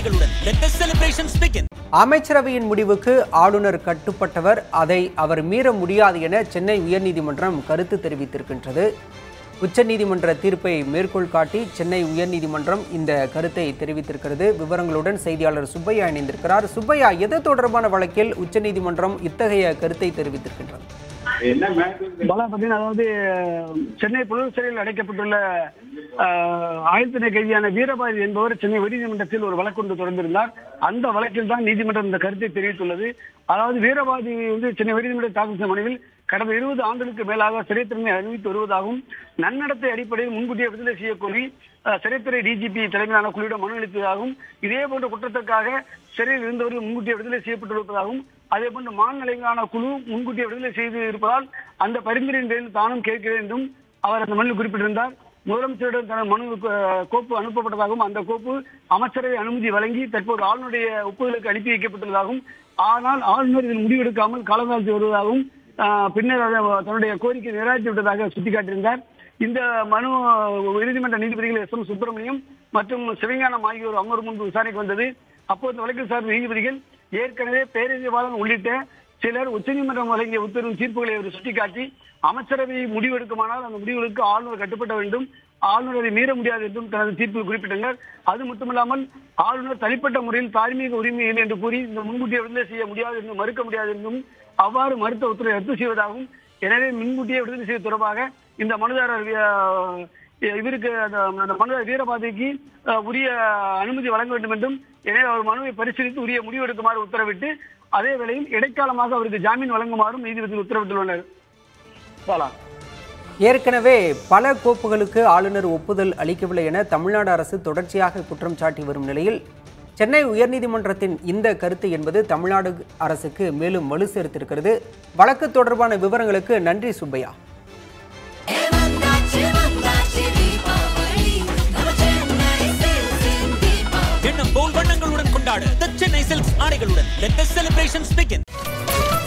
ஆடைகளுடன் let the celebrations begin அமைச்சரவையின் முடிவுக்கு ஆளுநர் கட்டுப்பட்டவர் அதை அவர் மீற முடியாது என சென்னை உயர்நீதிமன்றம் கருத்து தெரிவித்திருக்கின்றது உச்சநீதிமன்ற தீர்ப்பை மேற்கோள் காட்டி சென்னை உயர்நீதிமன்றம் இந்த கருத்தை தெரிவித்திருக்கிறது விவரங்களுடன் செய்தியாளர் சுப்பையா இணைந்திருக்கிறார் சுப்பையா எது தொடர்பான வழக்கில் உச்சநீதிமன்றம் இத்தகைய கருத்தை தெரிவித்திருக்கின்றது பலா பார்த்தீங்கன்னா அதாவது சென்னை புழல் சிறையில் அடைக்கப்பட்டுள்ள ஆஹ், ஆயுள்தண்டனை கைதியான வீரபாதி என்பவர் சென்னை உயர்நீதிமன்றத்தில் ஒரு வழக்கு ஒன்று தொடர்ந்திருந்தார் அந்த வழக்கில் தான் நீதிமன்றம் இந்த கருத்தை தெரிவித்துள்ளது அதாவது வீரபாதி வந்து சென்னை உயர்நீதிமன்ற தாக்கல் செய்த மனுவில் கடந்த இருபது ஆண்டுகளுக்கு மேலாக சிறைத்தன்மை அறிவித்து வருவதாகவும் நன்னடத்தை அடிப்படையில் முன்கூட்டியே விடுதலை செய்யக்கோரி அஹ், சிறைத்துறை டிஜிபி தலைமையிலான குழுவிடம் மனு அளித்ததாகவும் இதே போன்ற குற்றத்திற்காக சிறையில் இருந்தவர்கள் முன்கூட்டியே விடுதலை செய்யப்பட்டிருப்பதாகவும் அதே போன்று மாநிலங்களான குழு முன்கூட்டியே விடுதலை செய்து இருப்பதால் அந்த பரிந்துரையின் பேரில் தானும் கேட்கிறேன் என்றும் அவர் அந்த மனுவில் குறிப்பிட்டிருந்தார் முதலமைச்சரிடம் தனது மனு அஹ், கோப்பு அனுப்பப்பட்டதாகவும் அந்த கோப்பு அமைச்சரவை அனுமதி வழங்கி தற்போது ஆளுநருடைய ஒப்புதலுக்கு அனுப்பி வைக்கப்பட்டுள்ளதாகவும் ஆனால் ஆளுநர் இதில் முடிவெடுக்காமல் காலந்தாழ்த்தி வருவதாகவும் ஆஹ், பின்னர் அதை தன்னுடைய கோரிக்கை நிராகரித்து விட்டதாக சுட்டிக்காட்டியிருந்தார் இந்த மனு நீதிமன்ற நீதிபதிகள் எஸ் எம் சுப்பிரமணியம் மற்றும் சிவஞானம் ஆகியோர் அமர்வு முன்பு விசாரணைக்கு வந்தது அப்போது இந்த வழக்கில் சார்ந்த நீதிபதிகள் ஏற்கனவே பேரறிவாளன் உள்ளிட்ட சிலர் உச்சநீதிமன்றம் வழங்கிய உத்தரவு தீர்ப்புகளை அவர் சுட்டிக்காட்டி அமைச்சரவை முடிவெடுக்குமானால் அந்த முடிவுகளுக்கு ஆளுநர் கட்டுப்பட வேண்டும் ஆளுநர் அதை மீற முடியாது என்றும் தனது தீர்ப்பில் குறிப்பிட்டனர் அது மட்டுமில்லாமல் ஆளுநர் தனிப்பட்ட முறையில் தார்மீக உரிமை இல்லை என்று கூறி இந்த முன்கூட்டியே விடுதலை செய்ய முடியாது என்றும் மறுக்க முடியாது என்றும் அவ்வாறு மறுத்த உத்தரவை ரத்து செய்வதாகவும் எனவே முன்கூட்டியே விடுதலை செய்வது தொடர்பாக இந்த மனுதாரர் அஹ், இவருக்கு அந்த அந்த மனுதாரர் வீரபாதைக்கு அஹ், உரிய அனுமதி வழங்க வேண்டும் என்றும் எனவே அவர் மனுவை பரிசீலித்து உரிய முடிவு எடுக்குமாறு உத்தரவிட்டு அதே வேளையில் இடைக்காலமாக அவருக்கு ஜாமீன் வழங்குமாறும் நீதிபதி உத்தரவிட்டுள்ளனர் பாலா ஏற்கனவே பல கோப்புகளுக்கு ஆளுநர் ஒப்புதல் அளிக்கவில்லை என தமிழ்நாடு அரசு தொடர்ச்சியாக குற்றம் சாட்டி வரும் நிலையில் சென்னை உயர்நீதிமன்றத்தின் இந்த கருத்து என்பது தமிழ்நாடு அரசுக்கு மேலும் வலு சேர்த்திருக்கிறது வழக்கு தொடர்பான விவரங்களுக்கு நன்றி சுப்பையா ஏவந்தாச்சு வந்தாச்சு தீபாவளி நம்ம சென்னை சில்க்ஸின் தீபாவளி எண்ணம் போல் வண்ணங்களுடன் கொண்டாட the chennai silks ஆடைகளுடன் let the celebrations begin